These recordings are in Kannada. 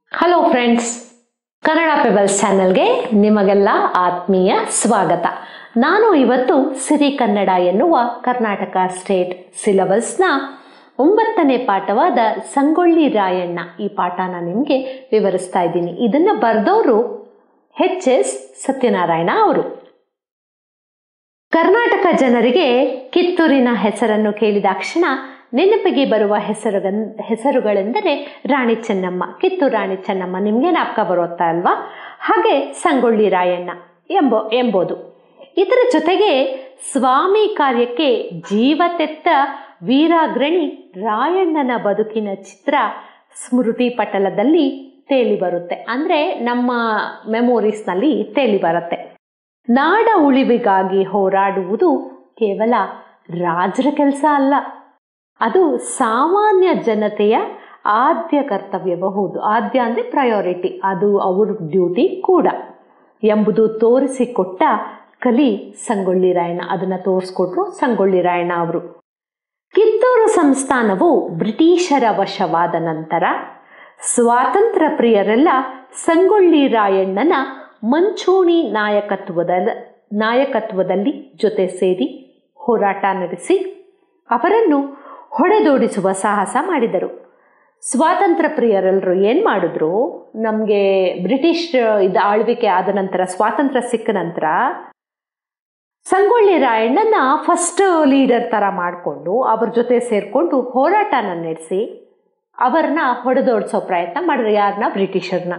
ಹಲೋ ಫ್ರೆಂಡ್ಸ್ ಕನ್ನಡ ಪೆಬಲ್ಸ್ ಚಾನೆಲ್ಗೆ ನಿಮಗೆಲ್ಲ ಆತ್ಮೀಯ ಸ್ವಾಗತ ನಾನು ಇವತ್ತು ಸಿರಿ ಕನ್ನಡ ಎನ್ನುವ ಕರ್ನಾಟಕ ಸ್ಟೇಟ್ ಸಿಲಬಸ್ನ ಒಂಬತ್ತನೇ ಪಾಠವಾದ ಸಂಗೊಳ್ಳಿ ರಾಯಣ್ಣ ಈ ಪಾಠನ ನಿಮಗೆ ವಿವರಿಸ್ತಾ ಇದ್ದೀನಿ ಇದನ್ನು ಬರೆದವರು ಎಚ್ ಎಸ್ ಸತ್ಯನಾರಾಯಣ ಅವರು ಕರ್ನಾಟಕ ಜನರಿಗೆ ಕಿತ್ತೂರಿನ ಹೆಸರನ್ನು ಕೇಳಿದಾಕ್ಷಣ ನೆನಪಿಗೆ ಬರುವ ಹೆಸರು ಹೆಸರುಗಳೆಂದರೆ ರಾಣಿ ಚೆನ್ನಮ್ಮ ಕಿತ್ತೂರು ರಾಣಿ ಚೆನ್ನಮ್ಮ ನಿಮಗೆ ಜ್ಞಾಪಕ ಬರುತ್ತಾ ಅಲ್ವಾ ಹಾಗೆ ಸಂಗೊಳ್ಳಿ ರಾಯಣ್ಣ ಎಂಬ ಎಂಬುದು ಇದರ ಜೊತೆಗೆ ಸ್ವಾಮಿ ಕಾರ್ಯಕ್ಕೆ ಜೀವ ತೆತ್ತ ವೀರಾಗ್ರಣಿ ರಾಯಣ್ಣನ ಬದುಕಿನ ಚಿತ್ರ ಸ್ಮೃತಿ ಪಟಲದಲ್ಲಿ ತೇಲಿ ಬರುತ್ತೆ ಅಂದರೆ ನಮ್ಮ ಮೆಮೊರೀಸ್ನಲ್ಲಿ ತೇಲಿ ಬರುತ್ತೆ ನಾಡ ಉಳಿವಿಗಾಗಿ ಹೋರಾಡುವುದು ಕೇವಲ ರಾಜರ ಕೆಲಸ ಅಲ್ಲ ಅದು ಸಾಮಾನ್ಯ ಜನತೆಯ ಆದ್ಯ ಕರ್ತವ್ಯಬಹುದು ಆದ್ಯ ಅಂದರೆ ಪ್ರಯಾರಿಟಿ ಅದು ಅವ್ರ ಡ್ಯೂಟಿ ಕೂಡ ಎಂಬುದು ತೋರಿಸಿಕೊಟ್ಟ ಕಲಿ ಸಂಗೊಳ್ಳಿ ರಾಯಣ್ಣ ಅದನ್ನು ತೋರಿಸ್ಕೊಟ್ರು ಸಂಗೊಳ್ಳಿ ರಾಯಣ್ಣ ಅವರು ಕಿತ್ತೂರು ಸಂಸ್ಥಾನವು ಬ್ರಿಟಿಷರ ವಶವಾದ ನಂತರ ಸ್ವಾತಂತ್ರ್ಯ ಪ್ರಿಯರೆಲ್ಲ ಸಂಗೊಳ್ಳಿ ರಾಯಣ್ಣನ ಮಂಚೂಣಿ ನಾಯಕತ್ವದ ನಾಯಕತ್ವದಲ್ಲಿ ಜೊತೆ ಸೇರಿ ಹೋರಾಟ ನಡೆಸಿ ಅವರನ್ನು ಹೊಡೆದೋಡಿಸುವ ಸಾಹಸ ಮಾಡಿದರು ಸ್ವಾತಂತ್ರ್ಯ ಪ್ರಿಯರೆಲ್ಲರೂ ಏನು ಮಾಡಿದ್ರು ನಮಗೆ ಬ್ರಿಟಿಷ್ ಇದು ಆಳ್ವಿಕೆ ಆದ ನಂತರ ಸ್ವಾತಂತ್ರ್ಯ ಸಿಕ್ಕ ನಂತರ ಸಂಗೊಳ್ಳಿ ರಾಯಣ್ಣನ ಫಸ್ಟ್ ಲೀಡರ್ ಥರ ಮಾಡಿಕೊಂಡು ಅವ್ರ ಜೊತೆ ಸೇರಿಕೊಂಡು ಹೋರಾಟನ ನಡೆಸಿ ಅವರನ್ನ ಹೊಡೆದೋಡಿಸೋ ಪ್ರಯತ್ನ ಮಾಡಿದ್ರು ಯಾರನ್ನ ಬ್ರಿಟಿಷರ್ನ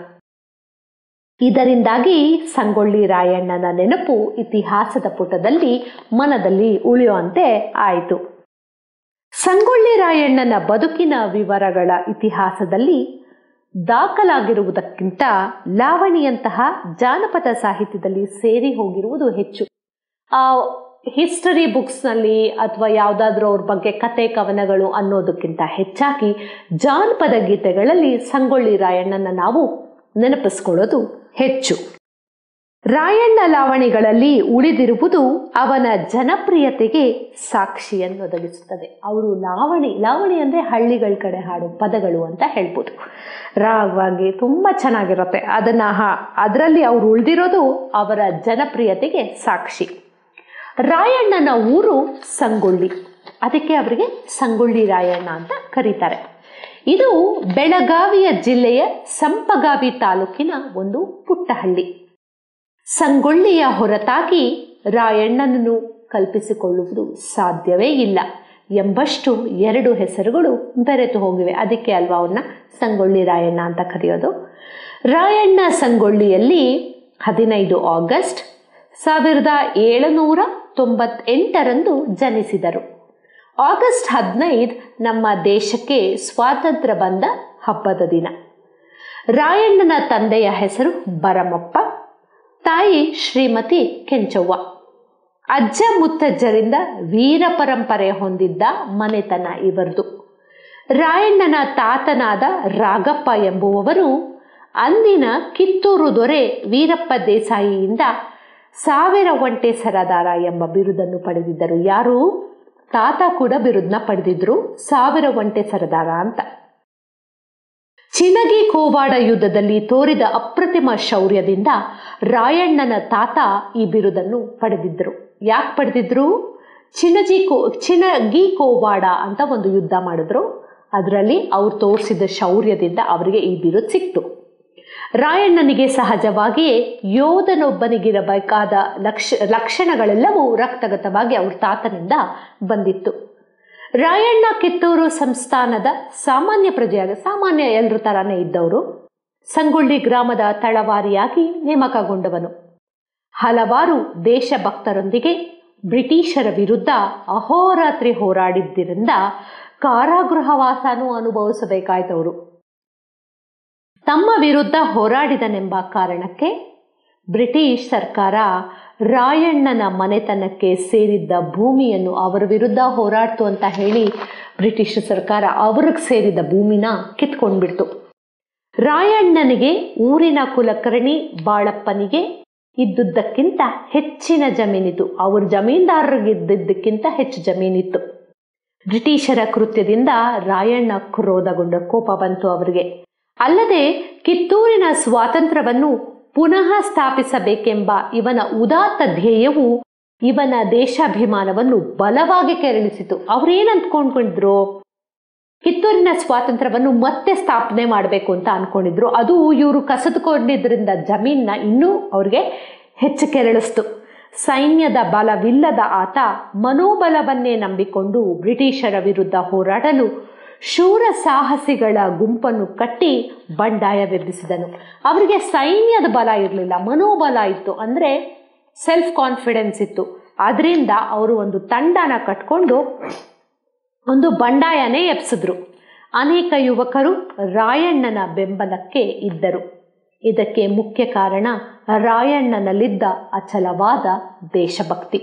ಇದರಿಂದಾಗಿ ಸಂಗೊಳ್ಳಿ ರಾಯಣ್ಣನ ನೆನಪು ಇತಿಹಾಸದ ಪುಟದಲ್ಲಿ ಮನದಲ್ಲಿ ಉಳಿಯುವಂತೆ ಆಯಿತು ಸಂಗೊಳ್ಳಿ ರಾಯಣ್ಣನ ಬದುಕಿನ ವಿವರಗಳ ಇತಿಹಾಸದಲ್ಲಿ ದಾಖಲಾಗಿರುವುದಕ್ಕಿಂತ ಲಾವಣಿಯಂತಹ ಜಾನಪದ ಸಾಹಿತ್ಯದಲ್ಲಿ ಸೇರಿ ಹೋಗಿರುವುದು ಹೆಚ್ಚು ಆ ಹಿಸ್ಟರಿ ಬುಕ್ಸ್ನಲ್ಲಿ ಅಥವಾ ಯಾವುದಾದ್ರೂ ಅವ್ರ ಬಗ್ಗೆ ಕತೆ ಕವನಗಳು ಅನ್ನೋದಕ್ಕಿಂತ ಹೆಚ್ಚಾಗಿ ಜಾನಪದ ಗೀತೆಗಳಲ್ಲಿ ಸಂಗೊಳ್ಳಿ ರಾಯಣ್ಣನ ನಾವು ನೆನಪಿಸ್ಕೊಳ್ಳೋದು ಹೆಚ್ಚು ರಾಯಣ್ಣ ಲಾವಣಿಗಳಲ್ಲಿ ಉಳಿದಿರುವುದು ಅವನ ಜನಪ್ರಿಯತೆಗೆ ಸಾಕ್ಷಿಯನ್ನು ಒದಗಿಸುತ್ತದೆ ಅವರು ಲಾವಣಿ ಲಾವಣಿ ಅಂದರೆ ಹಳ್ಳಿಗಳ ಕಡೆ ಹಾಡು ಪದಗಳು ಅಂತ ಹೇಳ್ಬೋದು ರಾಗವಾಗಿ ತುಂಬ ಚೆನ್ನಾಗಿರುತ್ತೆ ಅದನ್ನು ಹಾ ಅದರಲ್ಲಿ ಅವರು ಉಳಿದಿರೋದು ಅವರ ಜನಪ್ರಿಯತೆಗೆ ಸಾಕ್ಷಿ ರಾಯಣ್ಣನ ಊರು ಸಂಗೊಳ್ಳಿ ಅದಕ್ಕೆ ಅವರಿಗೆ ಸಂಗೊಳ್ಳಿ ರಾಯಣ್ಣ ಅಂತ ಕರೀತಾರೆ ಇದು ಬೆಳಗಾವಿಯ ಜಿಲ್ಲೆಯ ಸಂಪಗಾವಿ ತಾಲೂಕಿನ ಒಂದು ಪುಟ್ಟ ಹಳ್ಳಿ ಸಂಗೊಳ್ಳಿಯ ಹೊರತಾಗಿ ರಾಯಣ್ಣನನ್ನು ಕಲ್ಪಿಸಿಕೊಳ್ಳುವುದು ಸಾಧ್ಯವೇ ಇಲ್ಲ ಎಂಬಷ್ಟು ಎರಡು ಹೆಸರುಗಳು ಬೆರೆತು ಹೋಗಿವೆ ಅದಕ್ಕೆ ಅಲ್ವಾ ಅವನ್ನ ಸಂಗೊಳ್ಳಿ ರಾಯಣ್ಣ ಅಂತ ಕರೆಯೋದು ರಾಯಣ್ಣ ಸಂಗೊಳ್ಳಿಯಲ್ಲಿ ಹದಿನೈದು ಆಗಸ್ಟ್ ಸಾವಿರದ ಏಳುನೂರ ತೊಂಬತ್ತೆಂಟರಂದು ಜನಿಸಿದರು ಆಗಸ್ಟ್ ಹದಿನೈದು ನಮ್ಮ ದೇಶಕ್ಕೆ ಸ್ವಾತಂತ್ರ್ಯ ಬಂದ ಹಬ್ಬದ ದಿನ ರಾಯಣ್ಣನ ತಂದೆಯ ಹೆಸರು ಬರಮಪ್ಪ ತಾಯಿ ಶ್ರೀಮತಿ ಕೆಂಚವ್ವ ಅಜ್ಜ ಮುತ್ತಜ್ಜರಿಂದ ವೀರ ಪರಂಪರೆ ಹೊಂದಿದ್ದ ಮನೆತನ ಇವರದು ರಾಯಣ್ಣನ ತಾತನಾದ ರಾಗಪ್ಪ ಎಂಬುವವರು ಅಂದಿನ ಕಿತ್ತೂರು ದೊರೆ ವೀರಪ್ಪ ದೇಸಾಯಿಯಿಂದ ಸಾವಿರ ಒಂಟೆ ಸರದಾರ ಎಂಬ ಬಿರುದನ್ನು ಪಡೆದಿದ್ದರು ಯಾರು ತಾತ ಕೂಡ ಬಿರುದನ್ನ ಪಡೆದಿದ್ರು ಸಾವಿರ ಒಂಟೆ ಸರದಾರ ಅಂತ ಚಿನಗಿ ಕೋವಾಡ ಯುದ್ಧದಲ್ಲಿ ತೋರಿದ ಅಪ್ರತಿಮ ಶೌರ್ಯದಿಂದ ರಾಯಣ್ಣನ ತಾತ ಈ ಬಿರುದನ್ನು ಪಡೆದಿದ್ದರು ಯಾಕೆ ಪಡೆದಿದ್ರು ಚಿನಜಿ ಕೋ ಚಿನಗಿ ಕೋವಾಡ ಅಂತ ಒಂದು ಯುದ್ಧ ಮಾಡಿದ್ರು ಅದರಲ್ಲಿ ಅವ್ರು ತೋರಿಸಿದ ಶೌರ್ಯದಿಂದ ಅವರಿಗೆ ಈ ಬಿರುದು ಸಿಕ್ತು ರಾಯಣ್ಣನಿಗೆ ಸಹಜವಾಗಿಯೇ ಯೋಧನೊಬ್ಬನಿಗಿರಬೇಕಾದ ಲಕ್ಷ ಲಕ್ಷಣಗಳೆಲ್ಲವೂ ರಕ್ತಗತವಾಗಿ ಅವ್ರ ತಾತನಿಂದ ಬಂದಿತ್ತು ರಾಯಣ್ಣ ಕಿತ್ತೂರು ಸಂಸ್ಥಾನದ ಸಾಮಾನ್ಯ ಪ್ರಜೆಯಾಗ ಸಾಮಾನ್ಯ ಎಲ್ಲರ ಥರನೇ ಇದ್ದವರು ಸಂಗೊಳ್ಳಿ ಗ್ರಾಮದ ತಳವಾರಿಯಾಗಿ ನೇಮಕಗೊಂಡವನು ಹಲವಾರು ದೇಶಭಕ್ತರೊಂದಿಗೆ ಬ್ರಿಟಿಷರ ವಿರುದ್ಧ ಅಹೋರಾತ್ರಿ ಹೋರಾಡಿದ್ದರಿಂದ ಕಾರಾಗೃಹವಾಸನೂ ಅನುಭವಿಸಬೇಕಾಯ್ತವರು ತಮ್ಮ ವಿರುದ್ಧ ಹೋರಾಡಿದನೆಂಬ ಕಾರಣಕ್ಕೆ ಬ್ರಿಟಿಷ್ ಸರ್ಕಾರ ರಾಯಣ್ಣನ ಮನೆತನಕ್ಕೆ ಸೇರಿದ್ದ ಭೂಮಿಯನ್ನು ಅವರ ವಿರುದ್ಧ ಹೋರಾಡ್ತು ಅಂತ ಹೇಳಿ ಬ್ರಿಟಿಷ್ ಸರ್ಕಾರ ಅವ್ರಿಗೆ ಸೇರಿದ ಭೂಮಿನ ಕಿತ್ಕೊಂಡ್ಬಿಡ್ತು ರಾಯಣ್ಣನಿಗೆ ಊರಿನ ಕುಲಕರ್ಣಿ ಬಾಳಪ್ಪನಿಗೆ ಇದ್ದುದಕ್ಕಿಂತ ಹೆಚ್ಚಿನ ಜಮೀನಿತ್ತು ಅವ್ರ ಜಮೀನ್ದಾರರಿಗೆ ಇದ್ದಿದ್ದಕ್ಕಿಂತ ಹೆಚ್ಚು ಜಮೀನಿತ್ತು ಬ್ರಿಟಿಷರ ಕೃತ್ಯದಿಂದ ರಾಯಣ್ಣ ಕ್ರೋಧಗೊಂಡ ಕೋಪ ಬಂತು ಅವರಿಗೆ ಅಲ್ಲದೆ ಕಿತ್ತೂರಿನ ಸ್ವಾತಂತ್ರ್ಯವನ್ನು ಪುನಃ ಸ್ಥಾಪಿಸಬೇಕೆಂಬ ಇವನ ಉದಾತ್ತ ಧ್ಯೇಯವು ಇವನ ದೇಶಾಭಿಮಾನವನ್ನು ಬಲವಾಗಿ ಕೆರಳಿಸಿತು ಅವ್ರೇನ್ ಅಂದ್ಕೊಂಡ್ಕೊಂಡಿದ್ರು ಕಿತ್ತೂರಿನ ಸ್ವಾತಂತ್ರ್ಯವನ್ನು ಮತ್ತೆ ಸ್ಥಾಪನೆ ಮಾಡಬೇಕು ಅಂತ ಅನ್ಕೊಂಡಿದ್ರು ಅದು ಇವರು ಕಸಿದುಕೊಂಡಿದ್ರಿಂದ ಜಮೀನ್ನ ಇನ್ನೂ ಅವ್ರಿಗೆ ಹೆಚ್ಚು ಕೆರಳಿಸ್ತು ಸೈನ್ಯದ ಬಲವಿಲ್ಲದ ಆತ ಮನೋಬಲವನ್ನೇ ನಂಬಿಕೊಂಡು ಬ್ರಿಟಿಷರ ವಿರುದ್ಧ ಹೋರಾಡಲು ಶೂರ ಸಾಹಸಿಗಳ ಗುಂಪನ್ನು ಕಟ್ಟಿ ಬಂಡಾಯವೆಬ್ಬಿಸಿದನು ಅವರಿಗೆ ಸೈನ್ಯದ ಬಲ ಇರಲಿಲ್ಲ ಮನೋಬಲ ಇತ್ತು ಅಂದರೆ ಸೆಲ್ಫ್ ಕಾನ್ಫಿಡೆನ್ಸ್ ಇತ್ತು ಅದರಿಂದ ಅವರು ಒಂದು ತಂಡನ ಕಟ್ಕೊಂಡು ಒಂದು ಬಂಡಾಯನೇ ಎಬ್ಸಿದ್ರು ಅನೇಕ ಯುವಕರು ರಾಯಣ್ಣನ ಬೆಂಬಲಕ್ಕೆ ಇದ್ದರು ಇದಕ್ಕೆ ಮುಖ್ಯ ಕಾರಣ ರಾಯಣ್ಣನಲ್ಲಿದ್ದ ಅಚಲವಾದ ದೇಶಭಕ್ತಿ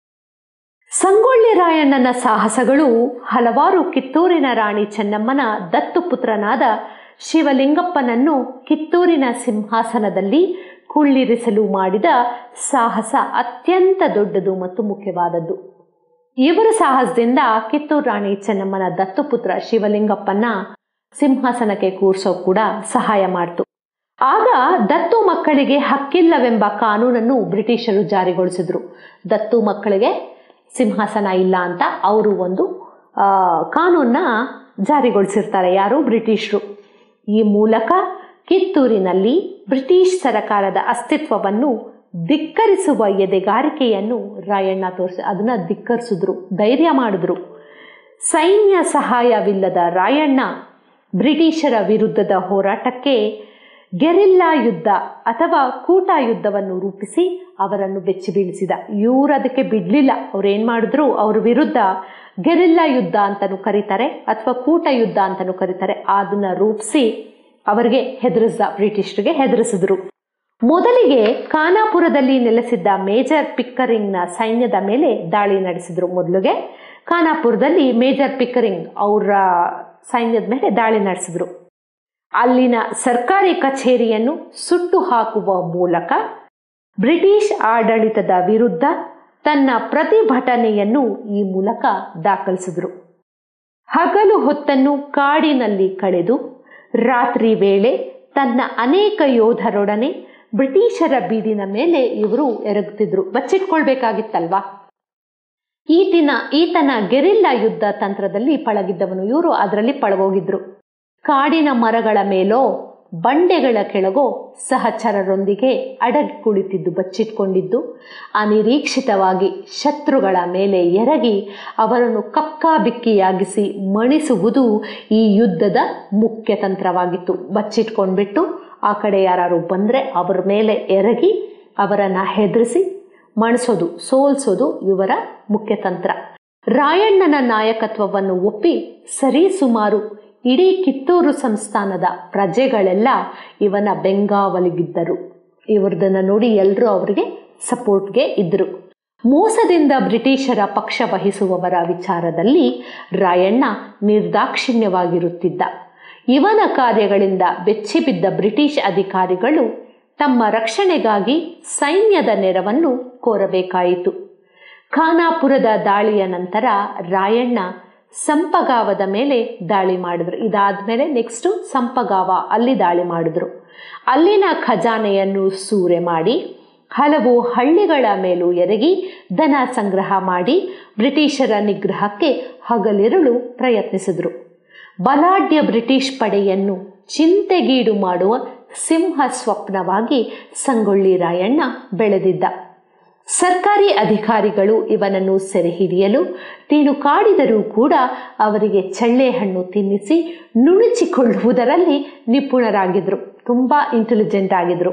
ಸಂಗೊಳ್ಳಿ ರಾಯಣ್ಣನ ಸಾಹಸಗಳು ಹಲವಾರು ಕಿತ್ತೂರಿನ ರಾಣಿ ಚೆನ್ನಮ್ಮನ ದತ್ತುಪುತ್ರನಾದ ಶಿವಲಿಂಗಪ್ಪನನ್ನು ಕಿತ್ತೂರಿನ ಸಿಂಹಾಸನದಲ್ಲಿ ಕುಳ್ಳಿರಿಸಲು ಮಾಡಿದ ಸಾಹಸ ಅತ್ಯಂತ ದೊಡ್ಡದು ಮತ್ತು ಮುಖ್ಯವಾದದ್ದು ಇವರ ಸಾಹಸದಿಂದ ಕಿತ್ತೂರು ರಾಣಿ ಚೆನ್ನಮ್ಮನ ದತ್ತುಪುತ್ರ ಶಿವಲಿಂಗಪ್ಪನ ಸಿಂಹಾಸನಕ್ಕೆ ಕೂರಿಸೋ ಕೂಡ ಸಹಾಯ ಮಾಡ್ತು ಆಗ ದತ್ತು ಮಕ್ಕಳಿಗೆ ಹಕ್ಕಿಲ್ಲವೆಂಬ ಕಾನೂನನ್ನು ಬ್ರಿಟಿಷರು ಜಾರಿಗೊಳಿಸಿದ್ರು ದತ್ತು ಮಕ್ಕಳಿಗೆ ಸಿಂಹಾಸನ ಇಲ್ಲ ಅಂತ ಅವರು ಒಂದು ಕಾನೂನನ್ನ ಜಾರಿಗೊಳಿಸಿರ್ತಾರೆ ಯಾರು ಬ್ರಿಟಿಷರು ಈ ಮೂಲಕ ಕಿತ್ತೂರಿನಲ್ಲಿ ಬ್ರಿಟಿಷ್ ಸರಕಾರದ ಅಸ್ತಿತ್ವವನ್ನು ಧಿಕ್ಕರಿಸುವ ಎದೆಗಾರಿಕೆಯನ್ನು ರಾಯಣ್ಣ ತೋರಿಸಿ ಅದನ್ನ ಧಿಕ್ಕರಿಸಿದ್ರು ಧೈರ್ಯ ಮಾಡಿದ್ರು ಸೈನ್ಯ ಸಹಾಯವಿಲ್ಲದ ರಾಯಣ್ಣ ಬ್ರಿಟಿಷರ ವಿರುದ್ಧದ ಹೋರಾಟಕ್ಕೆ ಗೆರಿಲ್ಲಾ ಯುದ್ಧ ಅಥವಾ ಕೂಟ ಯುದ್ಧವನ್ನು ರೂಪಿಸಿ ಅವರನ್ನು ಬೆಚ್ಚಿ ಬೀಳಿಸಿದ ಇವರು ಅದಕ್ಕೆ ಬಿಡ್ಲಿಲ್ಲ ಅವ್ರು ಏನ್ ಮಾಡಿದ್ರು ಅವ್ರ ವಿರುದ್ಧ ಗೆರಿಲ್ಲಾ ಯುದ್ಧ ಅಂತಲೂ ಕರೀತಾರೆ ಅಥವಾ ಕೂಟ ಯುದ್ಧ ಅಂತಲೂ ಕರೀತಾರೆ ಅದನ್ನ ರೂಪಿಸಿ ಅವರಿಗೆ ಹೆದರಿಸಿದ ಬ್ರಿಟಿಷರಿಗೆ ಹೆದರಿಸಿದ್ರು ಮೊದಲಿಗೆ ಖಾನಾಪುರದಲ್ಲಿ ನೆಲೆಸಿದ್ದ ಮೇಜರ್ ಪಿಕ್ಕರಿಂಗ್ನ ಸೈನ್ಯದ ಮೇಲೆ ದಾಳಿ ನಡೆಸಿದ್ರು ಮೊದಲಿಗೆ ಖಾನಾಪುರದಲ್ಲಿ ಮೇಜರ್ ಪಿಕ್ಕರಿಂಗ್ ಅವರ ಸೈನ್ಯದ ಮೇಲೆ ದಾಳಿ ನಡೆಸಿದ್ರು ಅಲ್ಲಿನ ಸರ್ಕಾರಿ ಕಚೇರಿಯನ್ನು ಸುಟ್ಟು ಹಾಕುವ ಮೂಲಕ ಬ್ರಿಟಿಷ್ ಆಡಳಿತದ ವಿರುದ್ಧ ತನ್ನ ಪ್ರತಿಭಟನೆಯನ್ನು ಈ ಮೂಲಕ ದಾಖಲಿಸಿದ್ರು ಹಗಲು ಹೊತ್ತನ್ನು ಕಾಡಿನಲ್ಲಿ ಕಳೆದು ರಾತ್ರಿ ವೇಳೆ ತನ್ನ ಅನೇಕ ಯೋಧರೊಡನೆ ಬ್ರಿಟಿಷರ ಬೀದಿನ ಮೇಲೆ ಇವರು ಎರಗುತ್ತಿದ್ರು ಬಚ್ಚಿಟ್ಕೊಳ್ಬೇಕಾಗಿತ್ತಲ್ವಾ ಈತಿನ ಈತನ ಗೆರಿಲ್ಲಾ ಯುದ್ಧ ತಂತ್ರದಲ್ಲಿ ಪಳಗಿದ್ದವನು ಇವರು ಅದರಲ್ಲಿ ಪಳಗೋಗಿದ್ರು ಕಾಡಿನ ಮರಗಳ ಮೇಲೋ ಬಂಡೆಗಳ ಕೆಳಗೋ ಸಹಚರರೊಂದಿಗೆ ಅಡಗಿ ಕುಳಿತಿದ್ದು ಬಚ್ಚಿಟ್ಕೊಂಡಿದ್ದು ಅನಿರೀಕ್ಷಿತವಾಗಿ ಶತ್ರುಗಳ ಮೇಲೆ ಎರಗಿ ಅವರನ್ನು ಕಕ್ಕಾಬಿಕ್ಕಿಯಾಗಿಸಿ ಮಣಿಸುವುದು ಈ ಯುದ್ಧದ ಮುಖ್ಯ ತಂತ್ರವಾಗಿತ್ತು ಬಚ್ಚಿಟ್ಕೊಂಡ್ಬಿಟ್ಟು ಆ ಕಡೆ ಯಾರು ಬಂದರೆ ಅವರ ಮೇಲೆ ಎರಗಿ ಅವರನ್ನು ಹೆದರಿಸಿ ಮಣಿಸೋದು ಸೋಲ್ಸೋದು ಇವರ ಮುಖ್ಯ ತಂತ್ರ ರಾಯಣ್ಣನ ನಾಯಕತ್ವವನ್ನು ಒಪ್ಪಿ ಸರಿ ಸುಮಾರು ಇಡೀ ಕಿತ್ತೂರು ಸಂಸ್ಥಾನದ ಪ್ರಜೆಗಳೆಲ್ಲ ಇವನ ಬೆಂಗಾವಲಿಗಿದ್ದರು ಇವ್ರದನ್ನ ನೋಡಿ ಎಲ್ಲರೂ ಅವರಿಗೆ ಸಪೋರ್ಟ್ಗೆ ಇದ್ದರು ಮೋಸದಿಂದ ಬ್ರಿಟಿಷರ ಪಕ್ಷ ವಹಿಸುವವರ ವಿಚಾರದಲ್ಲಿ ರಾಯಣ್ಣ ನಿರ್ದಾಕ್ಷಿಣ್ಯವಾಗಿರುತ್ತಿದ್ದ ಇವನ ಕಾರ್ಯಗಳಿಂದ ಬೆಚ್ಚಿಬಿದ್ದ ಬ್ರಿಟಿಷ್ ಅಧಿಕಾರಿಗಳು ತಮ್ಮ ರಕ್ಷಣೆಗಾಗಿ ಸೈನ್ಯದ ನೆರವನ್ನು ಕೋರಬೇಕಾಯಿತು ಖಾನಾಪುರದ ದಾಳಿಯ ನಂತರ ರಾಯಣ್ಣ ಸಂಪಗಾವದ ಮೇಲೆ ದಾಳಿ ಮಾಡಿದ್ರು ಇದಾದ್ಮೇಲೆ ನೆಕ್ಸ್ಟ್ ಸಂಪಗಾವ ಅಲ್ಲಿ ದಾಳಿ ಮಾಡಿದ್ರು ಅಲ್ಲಿನ ಖಜಾನೆಯನ್ನು ಸೂರೆ ಮಾಡಿ ಹಲವು ಹಳ್ಳಿಗಳ ಮೇಲೂ ಎರಗಿ ದನ ಸಂಗ್ರಹ ಮಾಡಿ ಬ್ರಿಟಿಷರ ನಿಗ್ರಹಕ್ಕೆ ಹಗಲಿರುಳು ಪ್ರಯತ್ನಿಸಿದ್ರು ಬಲಾಢ್ಯ ಬ್ರಿಟಿಷ್ ಪಡೆಯನ್ನು ಚಿಂತೆಗೀಡು ಮಾಡುವ ಸಿಂಹ ಸ್ವಪ್ನವಾಗಿ ಸಂಗೊಳ್ಳಿ ರಾಯಣ್ಣ ಬೆಳೆದಿದ್ದ ಸರ್ಕಾರಿ ಅಧಿಕಾರಿಗಳು ಇವನನ್ನು ಸೆರೆ ಹಿಡಿಯಲು ಕಾಡಿದರೂ ಕೂಡ ಅವರಿಗೆ ಚಳ್ಳೆ ಹಣ್ಣು ತಿನ್ನಿಸಿ ನುಣುಚಿಕೊಳ್ಳುವುದರಲ್ಲಿ ನಿಪುಣರಾಗಿದ್ರು ತುಂಬಾ ಇಂಟೆಲಿಜೆಂಟ್ ಆಗಿದ್ರು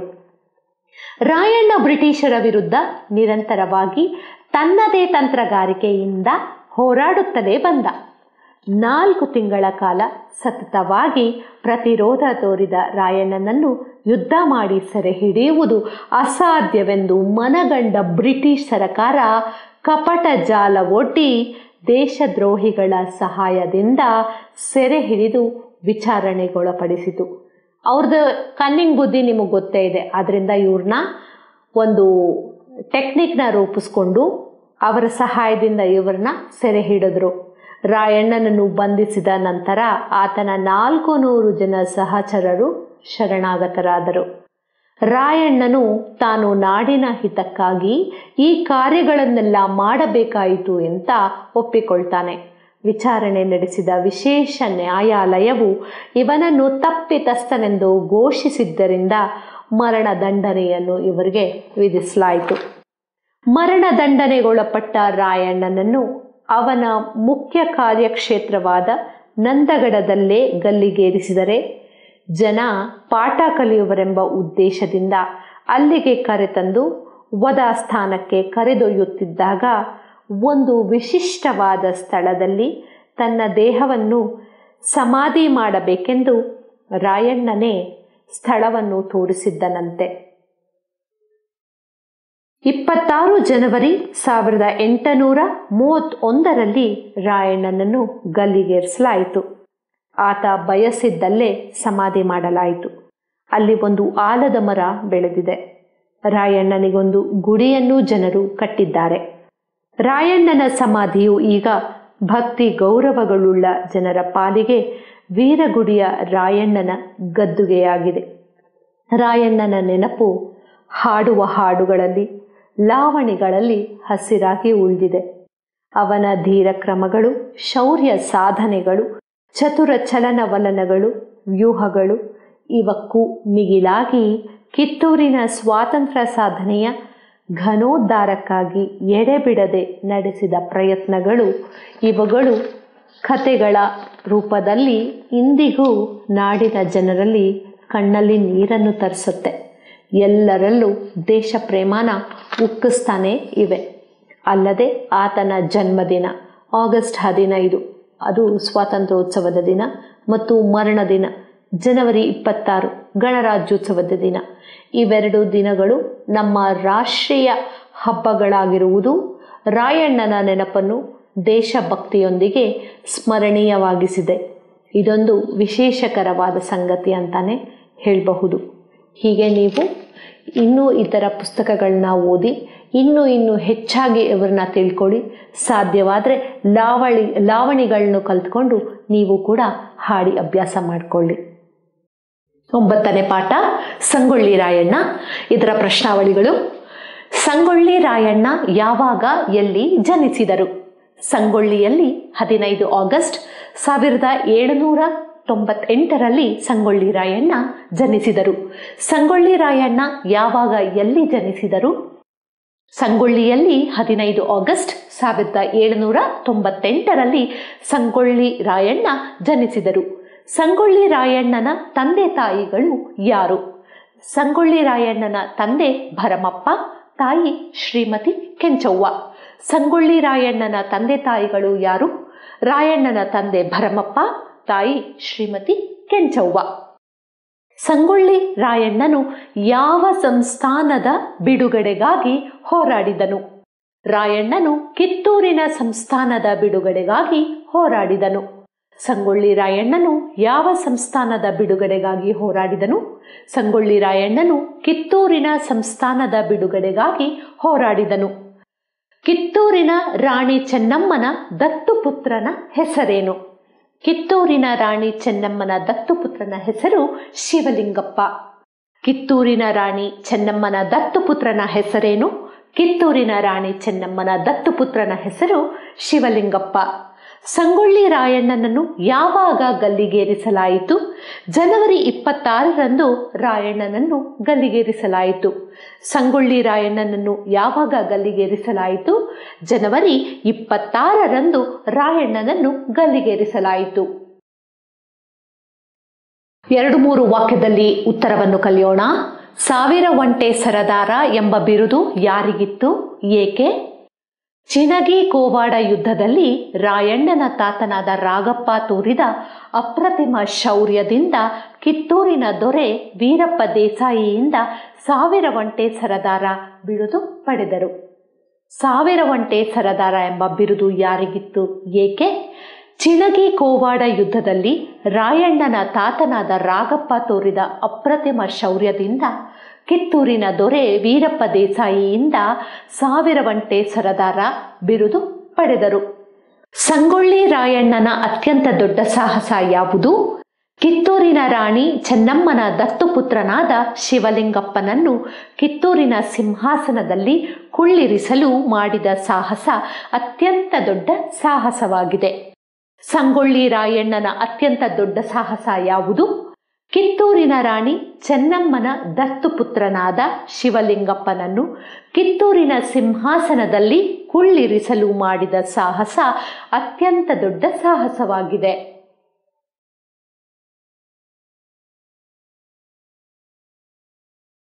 ರಾಯಣ್ಣ ಬ್ರಿಟಿಷರ ವಿರುದ್ಧ ನಿರಂತರವಾಗಿ ತನ್ನದೇ ತಂತ್ರಗಾರಿಕೆಯಿಂದ ಹೋರಾಡುತ್ತಲೇ ಬಂದ ನಾಲ್ಕು ತಿಂಗಳ ಕಾಲ ಸತತವಾಗಿ ಪ್ರತಿರೋಧ ತೋರಿದ ರಾಯಣ್ಣನನ್ನು ಯುದ್ಧ ಮಾಡಿ ಸೆರೆ ಹಿಡಿಯುವುದು ಅಸಾಧ್ಯವೆಂದು ಮನಗಂಡ ಬ್ರಿಟಿಷ್ ಸರಕಾರ ಕಪಟ ಜಾಲ ಒಡ್ಡಿ ದೇಶದ್ರೋಹಿಗಳ ಸಹಾಯದಿಂದ ಸೆರೆ ಹಿಡಿದು ವಿಚಾರಣೆಗೊಳಪಡಿಸಿತು ಅವ್ರದ್ದು ಕನ್ನಿಂಗ್ ಬುದ್ಧಿ ನಿಮಗೆ ಗೊತ್ತೇ ಇದೆ ಅದರಿಂದ ಇವ್ರನ್ನ ಒಂದು ಟೆಕ್ನಿಕ್ನ ರೂಪಿಸ್ಕೊಂಡು ಅವರ ಸಹಾಯದಿಂದ ಇವ್ರನ್ನ ಸೆರೆ ಹಿಡಿದ್ರು ರಾಯಣ್ಣನನ್ನು ಬಂಧಿಸಿದ ನಂತರ ಆತನ ನಾಲ್ಕು ನೂರು ಜನ ಸಹಚರರು ಶರಣಾಗತರಾದರು ರಾಯಣ್ಣನು ತಾನು ನಾಡಿನ ಹಿತಕ್ಕಾಗಿ ಈ ಕಾರ್ಯಗಳನ್ನೆಲ್ಲ ಮಾಡಬೇಕಾಯಿತು ಅಂತ ಒಪ್ಪಿಕೊಳ್ತಾನೆ ವಿಚಾರಣೆ ನಡೆಸಿದ ವಿಶೇಷ ನ್ಯಾಯಾಲಯವು ಇವನನ್ನು ತಪ್ಪಿತಸ್ಥನೆಂದು ಘೋಷಿಸಿದ್ದರಿಂದ ಮರಣ ದಂಡನೆಯನ್ನು ಇವರಿಗೆ ವಿಧಿಸಲಾಯಿತು ಮರಣ ದಂಡನೆಗೊಳಪಟ್ಟ ರಾಯಣ್ಣನನ್ನು ಅವನ ಮುಖ್ಯ ಕಾರ್ಯಕ್ಷೇತ್ರವಾದ ನಂದಗಡದಲ್ಲೇ ಗಲ್ಲಿಗೇರಿಸಿದರೆ ಜನ ಪಾಠ ಕಲಿಯುವರೆಂಬ ಉದ್ದೇಶದಿಂದ ಅಲ್ಲಿಗೆ ಕರೆತಂದು ವಧಾಸ್ಥಾನಕ್ಕೆ ಕರೆದೊಯ್ಯುತ್ತಿದ್ದಾಗ ಒಂದು ವಿಶಿಷ್ಟವಾದ ಸ್ಥಳದಲ್ಲಿ ತನ್ನ ದೇಹವನ್ನು ಸಮಾಧಿ ಮಾಡಬೇಕೆಂದು ರಾಯಣ್ಣನೇ ಸ್ಥಳವನ್ನು ತೋರಿಸಿದ್ದನಂತೆ ಇಪ್ಪತ್ತಾರು ಜನವರಿ ಸಾವಿರದ ಎಂಟುನೂರ ಮೂವತ್ತೊಂದರಲ್ಲಿ ರಾಯಣ್ಣನನ್ನು ಗಲ್ಲಿಗೇರಿಸಲಾಯಿತು ಆತ ಬಯಸಿದ್ದಲ್ಲೇ ಸಮಾಧಿ ಮಾಡಲಾಯಿತು ಅಲ್ಲಿ ಒಂದು ಆಲದ ಮರ ಬೆಳೆದಿದೆ ರಾಯಣ್ಣನಿಗೊಂದು ಗುಡಿಯನ್ನು ಜನರು ಕಟ್ಟಿದ್ದಾರೆ ರಾಯಣ್ಣನ ಸಮಾಧಿಯು ಈಗ ಭಕ್ತಿ ಗೌರವಗಳುಳ್ಳ ಜನರ ಪಾಲಿಗೆ ವೀರಗುಡಿಯ ರಾಯಣ್ಣನ ಗದ್ದುಗೆಯಾಗಿದೆ ರಾಯಣ್ಣನ ನೆನಪು ಹಾಡುವ ಹಾಡುಗಳಲ್ಲಿ ಲಾವಣಿಗಳಲ್ಲಿ ಹಸಿರಾಗಿ ಉಳಿದಿದೆ ಅವನ ಧೀರ ಕ್ರಮಗಳು ಶೌರ್ಯ ಸಾಧನೆಗಳು ಚತುರ ಚಲನವಲನಗಳು ವ್ಯೂಹಗಳು ಇವಕ್ಕೂ ಮಿಗಿಲಾಗಿ ಕಿತ್ತೂರಿನ ಸ್ವಾತಂತ್ರ್ಯ ಸಾಧನೆಯ ಘನೋದ್ಧಾರಕ್ಕಾಗಿ ಎಡೆಬಿಡದೆ ನಡೆಸಿದ ಪ್ರಯತ್ನಗಳು ಇವುಗಳು ಕತೆಗಳ ರೂಪದಲ್ಲಿ ಇಂದಿಗೂ ನಾಡಿನ ಜನರಲ್ಲಿ ಕಣ್ಣಲ್ಲಿ ನೀರನ್ನು ತರಿಸುತ್ತೆ ಎಲ್ಲರಲ್ಲೂ ದೇಶ ಪ್ರೇಮನ ಉಕ್ಕಿಸ್ತಾನೆ ಇವೆ ಅಲ್ಲದೆ ಆತನ ಜನ್ಮದಿನ ಆಗಸ್ಟ್ ಹದಿನೈದು ಅದು ಸ್ವಾತಂತ್ರ್ಯೋತ್ಸವದ ದಿನ ಮತ್ತು ಮರಣ ದಿನ ಜನವರಿ ಇಪ್ಪತ್ತಾರು ಗಣರಾಜ್ಯೋತ್ಸವದ ದಿನ ಇವೆರಡು ದಿನಗಳು ನಮ್ಮ ರಾಷ್ಟ್ರೀಯ ಹಬ್ಬಗಳಾಗಿರುವುದು ರಾಯಣ್ಣನ ನೆನಪನ್ನು ದೇಶಭಕ್ತಿಯೊಂದಿಗೆ ಸ್ಮರಣೀಯವಾಗಿಸಿದೆ ಇದೊಂದು ವಿಶೇಷಕರವಾದ ಸಂಗತಿ ಅಂತಾನೆ ಹೇಳಬಹುದು ಹೀಗೆ ನೀವು ಇನ್ನೂ ಇತರ ಪುಸ್ತಕಗಳನ್ನ ಓದಿ ಇನ್ನೂ ಇನ್ನೂ ಹೆಚ್ಚಾಗಿ ಇವ್ರನ್ನ ತಿಳ್ಕೊಳ್ಳಿ ಸಾಧ್ಯವಾದರೆ ಲಾವಳಿ ಲಾವಣಿಗಳನ್ನು ಕಲ್ತ್ಕೊಂಡು ನೀವು ಕೂಡ ಹಾಡಿ ಅಭ್ಯಾಸ ಮಾಡಿಕೊಳ್ಳಿ ಒಂಬತ್ತನೇ ಪಾಠ ಸಂಗೊಳ್ಳಿ ರಾಯಣ್ಣ ಇದರ ಪ್ರಶ್ನಾವಳಿಗಳು ಸಂಗೊಳ್ಳಿ ರಾಯಣ್ಣ ಯಾವಾಗ ಎಲ್ಲಿ ಜನಿಸಿದರು ಸಂಗೊಳ್ಳಿಯಲ್ಲಿ ಹದಿನೈದು ಆಗಸ್ಟ್ ಸಾವಿರದ ಏಳುನೂರ ತೊಂಬತ್ತೆಂಟರಲ್ಲಿ ಸಂಗೊಳ್ಳಿ ರಾಯಣ್ಣ ಜನಿಸಿದರು ಸಂಗೊಳ್ಳಿ ರಾಯಣ್ಣ ಯಾವಾಗ ಎಲ್ಲಿ ಜನಿಸಿದರು ಸಂಗೊಳ್ಳಿಯಲ್ಲಿ ಹದಿನೈದು ಆಗಸ್ಟ್ ಸಾವಿರದ ಏಳುನೂರ ತೊಂಬತ್ತೆಂಟರಲ್ಲಿ ಸಂಗೊಳ್ಳಿ ರಾಯಣ್ಣ ಜನಿಸಿದರು ಸಂಗೊಳ್ಳಿ ರಾಯಣ್ಣನ ತಂದೆ ತಾಯಿಗಳು ಯಾರು ಸಂಗೊಳ್ಳಿ ರಾಯಣ್ಣನ ತಂದೆ ಭರಮಪ್ಪ ತಾಯಿ ಶ್ರೀಮತಿ ಕೆಂಚವ್ವ ಸಂಗೊಳ್ಳಿ ರಾಯಣ್ಣನ ತಂದೆ ತಾಯಿಗಳು ಯಾರು ರಾಯಣ್ಣನ ತಂದೆ ಭರಮಪ್ಪ ತಾಯಿ ಶ್ರೀಮತಿ ಕೆಂಚವ್ವ ಸಂಗೊಳ್ಳಿ ರಾಯಣ್ಣನು ಯಾವ ಸಂಸ್ಥಾನದ ಬಿಡುಗಡೆಗಾಗಿ ಹೋರಾಡಿದನು ರಾಯಣ್ಣನು ಕಿತ್ತೂರಿನ ಸಂಸ್ಥಾನದ ಬಿಡುಗಡೆಗಾಗಿ ಹೋರಾಡಿದನು ಸಂಗೊಳ್ಳಿ ರಾಯಣ್ಣನು ಯಾವ ಸಂಸ್ಥಾನದ ಬಿಡುಗಡೆಗಾಗಿ ಹೋರಾಡಿದನು ಸಂಗೊಳ್ಳಿ ರಾಯಣ್ಣನು ಕಿತ್ತೂರಿನ ಸಂಸ್ಥಾನದ ಬಿಡುಗಡೆಗಾಗಿ ಹೋರಾಡಿದನು ಕಿತ್ತೂರಿನ ರಾಣಿ ಚೆನ್ನಮ್ಮನ ದತ್ತುಪುತ್ರನ ಹೆಸರೇನು ಕಿತ್ತೂರಿನ ರಾಣಿ ಚೆನ್ನಮ್ಮನ ದತ್ತುಪುತ್ರನ ಹೆಸರು ಶಿವಲಿಂಗಪ್ಪ ಕಿತ್ತೂರಿನ ರಾಣಿ ಚೆನ್ನಮ್ಮನ ದತ್ತುಪುತ್ರನ ಹೆಸರೇನು ಕಿತ್ತೂರಿನ ರಾಣಿ ಚೆನ್ನಮ್ಮನ ದತ್ತುಪುತ್ರನ ಹೆಸರು ಶಿವಲಿಂಗಪ್ಪ ಸಂಗೊಳ್ಳಿ ರಾಯಣ್ಣನನ್ನು ಯಾವಾಗ ಗಲ್ಲಿಗೇರಿಸಲಾಯಿತು ಜನವರಿ ಇಪ್ಪತ್ತಾರರಂದು ರಾಯಣ್ಣನನ್ನು ಗಲ್ಲಿಗೇರಿಸಲಾಯಿತು ಸಂಗೊಳ್ಳಿ ರಾಯಣ್ಣನನ್ನು ಯಾವಾಗ ಗಲ್ಲಿಗೇರಿಸಲಾಯಿತು ಜನವರಿ ಇಪ್ಪತ್ತಾರರಂದು ರಾಯಣ್ಣನನ್ನು ಗಲ್ಲಿಗೇರಿಸಲಾಯಿತು ಎರಡು ಮೂರು ವಾಕ್ಯದಲ್ಲಿ ಉತ್ತರವನ್ನು ಕಲಿಯೋಣ ಸಾವಿರ ಒಂಟೆ ಸರದಾರ ಎಂಬ ಬಿರುದು ಯಾರಿಗಿತ್ತು ಏಕೆ ಚಿನಗಿ ಕೋವಾಡ ಯುದ್ಧದಲ್ಲಿ ರಾಯಣ್ಣನ ತಾತನಾದ ರಾಗಪ್ಪ ತೋರಿದ ಅಪ್ರತಿಮ ಶೌರ್ಯದಿಂದ ಕಿತ್ತೂರಿನ ದೊರೆ ವೀರಪ್ಪ ದೇಸಾಯಿಯಿಂದ ಸಾವಿರ ಒಂಟೆ ಸರದಾರ ಬಿರುದು ಪಡೆದರು ಸಾವಿರ ಒಂಟೆ ಸರದಾರ ಎಂಬ ಬಿರುದು ಯಾರಿಗಿತ್ತು ಏಕೆ ಚಿನಗಿ ಕೋವಾಡ ಯುದ್ಧದಲ್ಲಿ ರಾಯಣ್ಣನ ತಾತನಾದ ರಾಗಪ್ಪ ತೋರಿದ ಅಪ್ರತಿಮ ಶೌರ್ಯದಿಂದ ಕಿತ್ತೂರಿನ ದೊರೆ ವೀರಪ್ಪ ದೇಸಾಯಿಯಿಂದ ಸಾವಿರ ಒಂಟೆ ಸರದಾರ ಬಿರುದು ಪಡೆದರು ಸಂಗೊಳ್ಳಿ ರಾಯಣ್ಣನ ಅತ್ಯಂತ ದೊಡ್ಡ ಸಾಹಸ ಯಾವುದು ಕಿತ್ತೂರಿನ ರಾಣಿ ಚೆನ್ನಮ್ಮನ ದತ್ತುಪುತ್ರನಾದ ಶಿವಲಿಂಗಪ್ಪನನ್ನು ಕಿತ್ತೂರಿನ ಸಿಂಹಾಸನದಲ್ಲಿ ಕುಳ್ಳಿರಿಸಲು ಮಾಡಿದ ಸಾಹಸ ಅತ್ಯಂತ ದೊಡ್ಡ ಸಾಹಸವಾಗಿದೆ ಸಂಗೊಳ್ಳಿ ರಾಯಣ್ಣನ ಅತ್ಯಂತ ದೊಡ್ಡ ಸಾಹಸ ಯಾವುದು ಕಿತ್ತೂರಿನ ರಾಣಿ ಚೆನ್ನಮ್ಮನ ದತ್ತುಪುತ್ರನಾದ ಶಿವಲಿಂಗಪ್ಪನನ್ನು ಕಿತ್ತೂರಿನ ಸಿಂಹಾಸನದಲ್ಲಿ ಕುಳ್ಳಿರಿಸಲು ಮಾಡಿದ ಸಾಹಸ ಅತ್ಯಂತ ದೊಡ್ಡ ಸಾಹಸವಾಗಿದೆ